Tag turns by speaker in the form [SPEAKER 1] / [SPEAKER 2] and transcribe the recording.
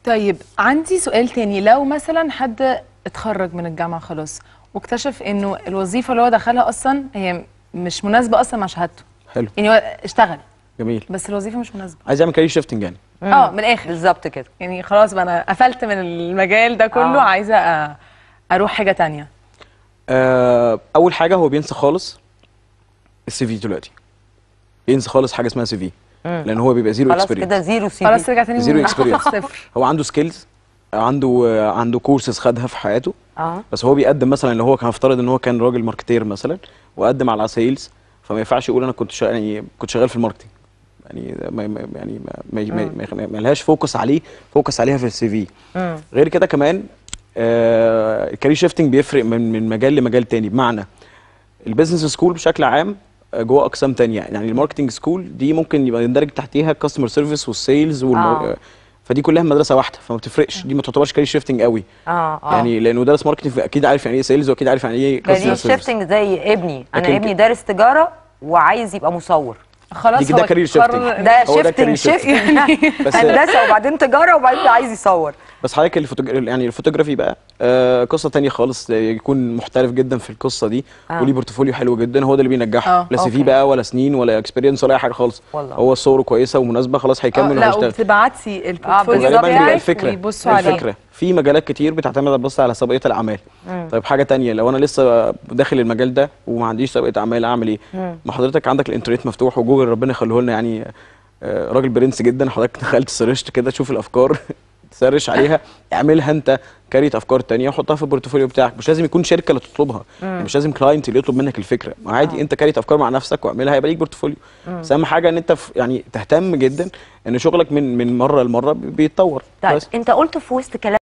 [SPEAKER 1] طيب عندي سؤال تاني لو مثلا حد اتخرج من الجامعة خلاص واكتشف انه الوظيفة اللي هو دخلها اصلا هي مش مناسبة اصلا مع شهادته
[SPEAKER 2] حلو
[SPEAKER 1] يعني هو اشتغل
[SPEAKER 2] جميل
[SPEAKER 1] بس الوظيفة مش مناسبة
[SPEAKER 2] عايز يعمل كارير شيفتنج يعني
[SPEAKER 1] اه من الاخر
[SPEAKER 3] بالظبط كده
[SPEAKER 1] يعني خلاص بقى انا قفلت من المجال ده كله
[SPEAKER 3] آه.
[SPEAKER 1] عايزة أ- اروح حاجة تانية
[SPEAKER 2] آه اول حاجه هو بينسى خالص السي في دلوقتي ينسى خالص حاجه اسمها سي في لان هو بيبقى زيرو
[SPEAKER 3] خلاص
[SPEAKER 2] اكسبيرينس
[SPEAKER 3] كده زيرو سي
[SPEAKER 1] خلاص
[SPEAKER 3] في
[SPEAKER 1] رجع تاني
[SPEAKER 2] زيرو
[SPEAKER 1] من
[SPEAKER 2] experience.
[SPEAKER 1] صفر
[SPEAKER 2] هو عنده سكيلز عنده آه، عنده كورسز خدها في حياته
[SPEAKER 3] اه
[SPEAKER 2] بس هو بيقدم مثلا اللي هو كان هفترض ان هو كان راجل ماركتير مثلا وقدم على سيلز فما ينفعش يقول انا كنت شغال يعني كنت شغال في الماركتنج يعني ده ما ما- يعني ما ما, ما, ما, ما لهاش فوكس عليه فوكس عليها في السي في
[SPEAKER 3] مم.
[SPEAKER 2] غير كده كمان آه الكارير شيفتنج بيفرق من من مجال لمجال تاني بمعنى البيزنس سكول بشكل عام آه، جوه اقسام تانية يعني الماركتنج سكول دي ممكن يبقى يندرج تحتيها الكاستمر سيرفيس والسيلز
[SPEAKER 3] آه.
[SPEAKER 2] فدي كلها مدرسه واحده فما بتفرقش دي ما تعتبرش كارير شيفتنج قوي
[SPEAKER 3] اه اه
[SPEAKER 2] يعني لانه دارس ماركتنج اكيد عارف يعني ايه سيلز واكيد عارف يعني ايه
[SPEAKER 3] كارير
[SPEAKER 2] كاستمر سيرفيس
[SPEAKER 3] شيفتنج زي ابني انا
[SPEAKER 2] لكن-
[SPEAKER 3] ابني دارس تجاره وعايز يبقى مصور
[SPEAKER 1] خلاص
[SPEAKER 2] دي كده
[SPEAKER 1] هو
[SPEAKER 2] career
[SPEAKER 1] قرر
[SPEAKER 2] shifting.
[SPEAKER 1] إن-
[SPEAKER 3] ده
[SPEAKER 2] هو ده
[SPEAKER 3] شيفتنج
[SPEAKER 2] career
[SPEAKER 3] شيفتنج
[SPEAKER 2] بس-
[SPEAKER 3] هندسه وبعدين تجاره وبعدين عايز يصور
[SPEAKER 2] بس حضرتك الفوتوج... يعني الفوتوغرافي بقى آه قصه تانية خالص يكون محترف جدا في القصه دي
[SPEAKER 3] آه.
[SPEAKER 2] وليه بورتفوليو حلو جدا هو ده اللي بينجحه
[SPEAKER 1] آه،
[SPEAKER 2] لا سي في
[SPEAKER 3] أوكي.
[SPEAKER 2] بقى ولا سنين ولا اكسبيرينس ولا اي حاجه خالص
[SPEAKER 3] والله.
[SPEAKER 2] هو صوره كويسه ومناسبه خلاص
[SPEAKER 1] آه
[SPEAKER 2] هيكمل
[SPEAKER 1] لا
[SPEAKER 2] وهيشتغل
[SPEAKER 1] وبتبعتي البورتفوليو
[SPEAKER 3] بالظبط.
[SPEAKER 2] وغالبا بيبقى
[SPEAKER 3] بتاعك
[SPEAKER 2] الفكره
[SPEAKER 1] ويبصوا عليه.
[SPEAKER 2] الفكره في مجالات كتير بتعتمد بس على سابقيه الاعمال طيب حاجه تانية لو انا لسه داخل المجال ده وما عنديش سابقه اعمال اعمل ايه ما حضرتك عندك الانترنت مفتوح وجوجل ربنا يخليه لنا يعني آه، راجل برنس جدا حضرتك دخلت سرشت كده تشوف الافكار تسرش عليها اعملها انت كاريت افكار تانية وحطها في البورتفوليو بتاعك مش لازم يكون شركه اللي تطلبها يعني مش لازم كلاينت اللي يطلب منك الفكره ما عادي انت كاريت افكار مع نفسك واعملها هيبقى ليك بورتفوليو بس اهم حاجه ان انت في يعني تهتم جدا ان شغلك من من مره لمره بيتطور
[SPEAKER 3] طيب
[SPEAKER 2] بس.
[SPEAKER 3] انت قلت في وسط كلام